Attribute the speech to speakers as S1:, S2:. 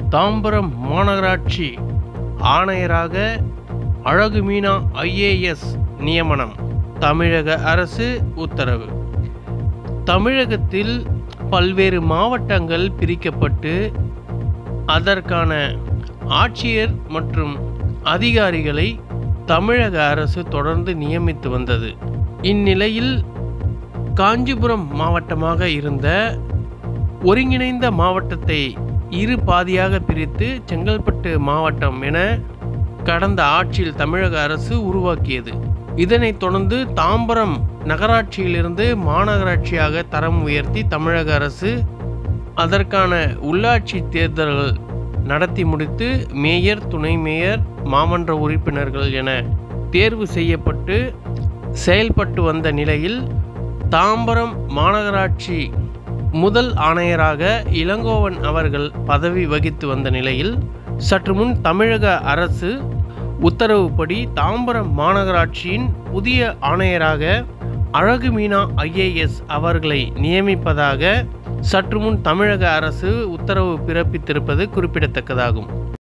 S1: தாம்பரம் மாநகராட்சி ஆணையராக அழகு மீனா ஐஏஎஸ் நியமனம் தமிழக அரசு உத்தரவு தமிழகத்தில் பல்வேறு மாவட்டங்கள் பிரிக்கப்பட்டு அதற்கான ஆட்சியர் மற்றும் அதிகாரிகளை தமிழக அரசு தொடர்ந்து நியமித்து வந்தது இந்நிலையில் காஞ்சிபுரம் மாவட்டமாக இருந்த ஒருங்கிணைந்த மாவட்டத்தை இரு பாதியாக பிரித்து செங்கல்பட்டு மாவட்டம் என கடந்த ஆட்சியில் தமிழக அரசு உருவாக்கியது இதனைத் தொடர்ந்து தாம்பரம் நகராட்சியிலிருந்து மாநகராட்சியாக தரம் உயர்த்தி தமிழக அரசு அதற்கான உள்ளாட்சி தேர்தல்கள் நடத்தி முடித்து மேயர் துணை மேயர் மாமன்ற உறுப்பினர்கள் என தேர்வு செய்யப்பட்டு செயல்பட்டு வந்த நிலையில் தாம்பரம் மாநகராட்சி முதல் ஆணையராக இளங்கோவன் அவர்கள் பதவி வகித்து வந்த நிலையில் சற்று முன் தமிழக அரசு உத்தரவுப்படி தாம்பரம் மாநகராட்சியின் புதிய ஆணையராக அழகு மீனா ஐஏஎஸ் அவர்களை நியமிப்பதாக சற்று முன் தமிழக அரசு உத்தரவு பிறப்பித்திருப்பது குறிப்பிடத்தக்கதாகும்